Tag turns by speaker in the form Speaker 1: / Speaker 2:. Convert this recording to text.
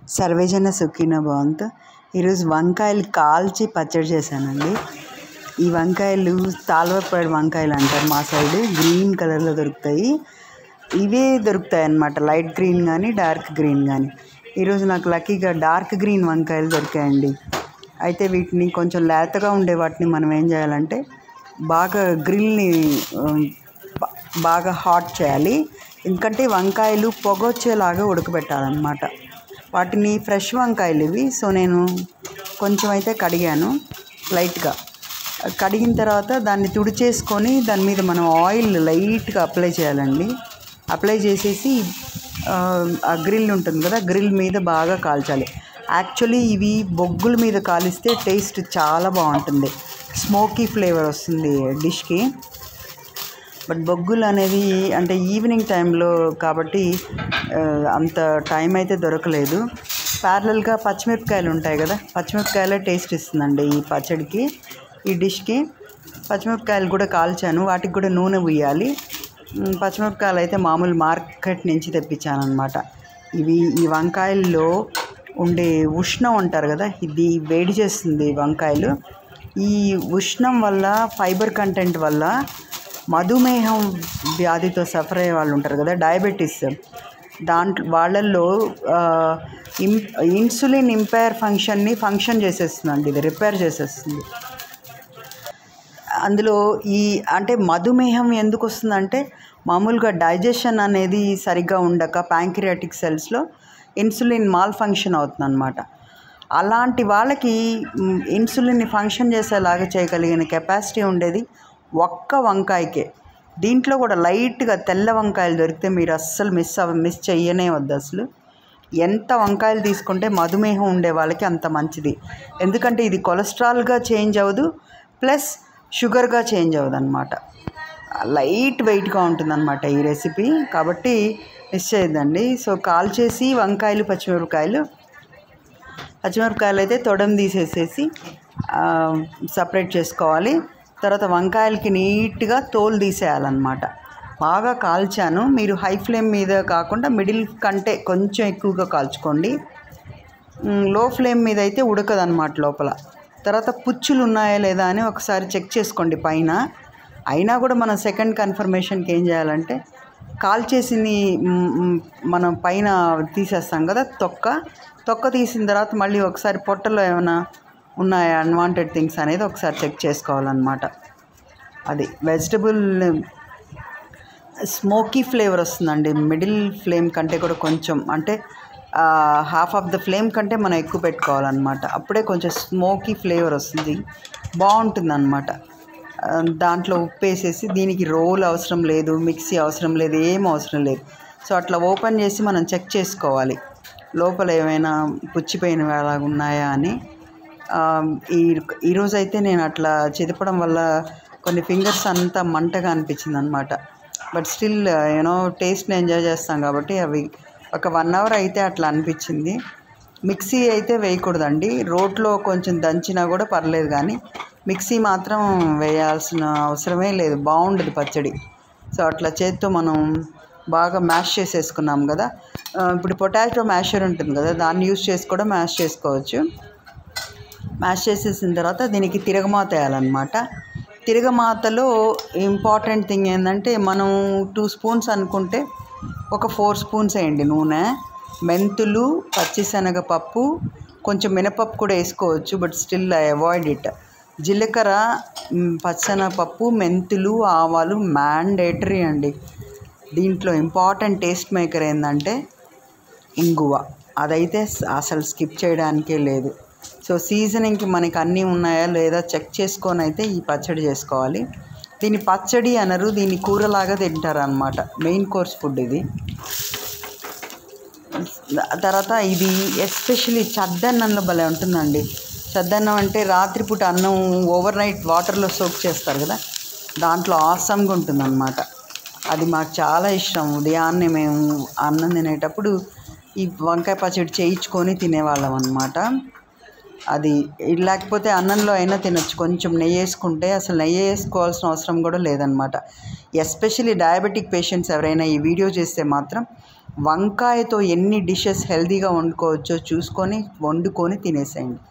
Speaker 1: సర్వేజన సుఖీన భవంతు ఈరోజు వంకాయలు కాల్చి పచ్చడి చేశానండి ఈ వంకాయలు తాళవపాడు వంకాయలు అంటారు మా సైడ్ గ్రీన్ కలర్లో దొరుకుతాయి ఇవే దొరుకుతాయి అన్నమాట లైట్ గ్రీన్ కానీ డార్క్ గ్రీన్ కానీ ఈరోజు నాకు లక్కీగా డార్క్ గ్రీన్ వంకాయలు దొరికాయండి అయితే వీటిని కొంచెం లేతగా ఉండే వాటిని మనం ఏం చేయాలంటే బాగా గ్రిల్ని బా- బాగా హాట్ చేయాలి ఎందుకంటే వంకాయలు పొగ వచ్చేలాగా ఉడకబెట్టాలన్నమాట వాటిని ఫ్రెష్ వంకాయలు ఇవి సో నేను కొంచెం అయితే కడిగాను లైట్గా కడిగిన తర్వాత దాన్ని తుడిచేసుకొని దాని మీద మనం ఆయిల్ లైట్గా అప్లై చేయాలండి అప్లై చేసేసి ఆ, ఆ గ్రిల్ ఉంటుంది కదా గ్రిల్ మీద బాగా కాల్చాలి యాక్చువల్లీ ఇవి బొగ్గుల మీద కాలిస్తే టేస్ట్ చాలా బాగుంటుంది స్మోకీ ఫ్లేవర్ వస్తుంది డిష్కి బట్ బొగ్గులు అనేది అంటే ఈవినింగ్ టైంలో కాబట్టి ఆ, అంత టైం అయితే దొరకలేదు ప్యారలల్గా పచ్చిమిరపకాయలు ఉంటాయి కదా పచ్చిమిరపకాయలే టేస్ట్ ఇస్తుందండి ఈ పచ్చడికి ఈ డిష్కి పచ్చిమిరపకాయలు కూడా కాల్చాను వాటికి కూడా నూనె ఉయ్యాలి ఉమ్, పచ్చిమిరపకాయలు అయితే మామూలు మార్కెట్ నుంచి తెప్పించాను అనమాట ఇవి ఈ వంకాయల్లో ఉండే ఉష్ణం అంటారు కదా ఇది వేడి చేస్తుంది వంకాయలు ఈ ఉష్ణం వల్ల ఫైబర్ కంటెంట్ వల్ల మధుమేహం వ్యాధితో సఫర్ అయ్యే వాళ్ళు ఉంటారు కదా డయాబెటీస్ దాంట్లో వాళ్ళల్లో ఆ, ఇం ఇన్సులిన్ ఇంపైర్ ఫంక్షన్ని ఫంక్షన్ చేసేస్తుందండి ఇది రిపేర్ చేసేస్తుంది అందులో ఈ అంటే మధుమేహం ఎందుకు వస్తుందంటే మామూలుగా డైజెషన్ అనేది సరిగ్గా ఉండక ప్యాంక్రియాటిక్ సెల్స్లో ఇన్సులిన్ మాల్ ఫంక్షన్ అవుతుంది అనమాట అలాంటి వాళ్ళకి మ్, ఇన్సులిన్ని ఫంక్షన్ చేసేలాగా చేయగలిగిన కెపాసిటీ ఉండేది ఒక్క వంకాయకే దీంట్లో కూడా లైట్గా తెల్ల వంకాయలు దొరికితే మీరు అస్సలు మిస్ అవ మిస్ చెయ్యనే వద్దు అసలు ఎంత వంకాయలు తీసుకుంటే మధుమేహం ఉండే వాళ్ళకి అంత మంచిది ఎందుకంటే ఇది కొలెస్ట్రాల్గా చేంజ్ అవ్వదు ప్లస్ షుగర్గా చేంజ్ అవ్వదు అనమాట లైట్ వెయిట్గా ఉంటుందన్నమాట ఈ రెసిపీ కాబట్టి మిస్ చేయొద్దండి సో కాల్ చేసి వంకాయలు పచ్చిమిరపకాయలు పచ్చిమిరపకాయలు అయితే తొడం తీసేసేసి సపరేట్ చేసుకోవాలి తర్వాత వంకాయలకి నీట్గా తోలు తీసేయాలన్నమాట బాగా కాల్చాను మీరు హై ఫ్లేమ్ మీద కాకుండా మిడిల్ కంటే కొంచెం ఎక్కువగా కాల్చుకోండి మ్, లో ఫ్లేమ్ మీద అయితే ఉడకదన్నమాట లోపల తర్వాత పుచ్చులు ఉన్నాయా లేదా అని ఒకసారి చెక్ చేసుకోండి పైన అయినా కూడా మనం సెకండ్ కన్ఫర్మేషన్కి ఏం చేయాలంటే కాల్ చేసింది మ్, మ్, మనం పైన తీసేస్తాం కదా తొక్క తొక్క తీసిన తర్వాత మళ్ళీ ఒకసారి పొట్టలో ఏమైనా ఉన్నాయా అన్వాంటెడ్ థింగ్స్ అనేది ఒకసారి చెక్ చేసుకోవాలన్నమాట అది వెజిటబుల్ స్మోకీ ఫ్లేవర్ వస్తుందండి మిడిల్ ఫ్లేమ్ కంటే కూడా కొంచెం అంటే హాఫ్ ఆఫ్ ద ఫ్లేమ్ కంటే మనం ఎక్కువ పెట్టుకోవాలన్నమాట అప్పుడే కొంచెం స్మోకీ ఫ్లేవర్ వస్తుంది బాగుంటుంది అనమాట దాంట్లో ఉప్పు వేసేసి దీనికి రోల్ అవసరం లేదు మిక్సీ అవసరం లేదు ఏం అవసరం లేదు సో అట్లా ఓపెన్ చేసి మనం చెక్ చేసుకోవాలి లోపల ఏమైనా పుచ్చిపోయినవి అలాగ ఉన్నాయా అని ఆ, ఈ ఈరోజు అయితే నేను అట్లా చెదపడం వల్ల కొన్ని ఫింగర్స్ అంతా మంటగా అనిపించింది అనమాట బట్ స్టిల్ యూనో టేస్ట్ని ఎంజాయ్ చేస్తాం కాబట్టి అవి ఒక వన్ అవర్ అయితే అట్లా అనిపించింది మిక్సీ అయితే వేయకూడదండి రోట్లో కొంచెం దంచినా కూడా పర్లేదు కానీ మిక్సీ మాత్రం వేయాల్సిన అవసరమే లేదు బాగుండదు పచ్చడి సో అట్లా చేత్తో మనం బాగా మ్యాష్ చేసేసుకున్నాం కదా ఆ, ఇప్పుడు పొటాటో మ్యాషర్ ఉంటుంది కదా దాన్ని యూస్ చేసి కూడా మ్యాష్ చేసుకోవచ్చు మ్యాష్ చేసేసిన తర్వాత దీనికి తిరగమాత వేయాలన్నమాట తిరగమాతలో ఇంపార్టెంట్ థింగ్ ఏంటంటే మనం టూ స్పూన్స్ అనుకుంటే ఒక ఫోర్ స్పూన్స్ వేయండి నూనె మెంతులు పచ్చిశనగపప్పు కొంచెం మినపప్పు కూడా వేసుకోవచ్చు but still I avoid it జీలకర్ర మ్, పచ్చిశనగపప్పు మెంతులు ఆవాలు మ్యాండేటరీ అండి దీంట్లో ఇంపార్టెంట్ టేస్ట్ మేకర్ ఏంటంటే ఇంగువ అదైతే స- అసలు స్కిప్ చేయడానికే లేదు సో సీజనింగ్కి మనకి అన్నీ ఉన్నాయా లేదా చెక్ చేసుకొని అయితే ఈ పచ్చడి చేసుకోవాలి దీన్ని పచ్చడి అనరు దీన్ని కూరలాగా తింటారు అనమాట మెయిన్ కోర్స్ ఫుడ్ ఇది తర్వాత ఇది ఎస్పెషలీ చద్దన్నంలో భలే ఉంటుందండి చద్దన్నం అంటే రాత్రిపూట అన్నం ఓవర్ నైట్ వాటర్లో సోక్ చేస్తారు కదా దాంట్లో ఆసంగా ఉంటుందన్నమాట అది మాకు చాలా ఇష్టం ఉదయాన్నే మేము అన్నం తినేటప్పుడు ఈ వంకాయ పచ్చడి చేయించుకొని తినేవాళ్ళం అనమాట అది ఇది లేకపోతే అన్నంలో అయినా తినొచ్చు కొంచెం నెయ్యి వేసుకుంటే అసలు నెయ్యి వేసుకోవాల్సిన అవసరం కూడా లేదనమాట ఎస్పెషలీ డయాబెటిక్ పేషెంట్స్ ఎవరైనా ఈ వీడియో చేస్తే మాత్రం వంకాయతో ఎన్ని డిషెస్ హెల్తీగా వండుకోవచ్చో చూసుకొని వండుకొని తినేసేయండి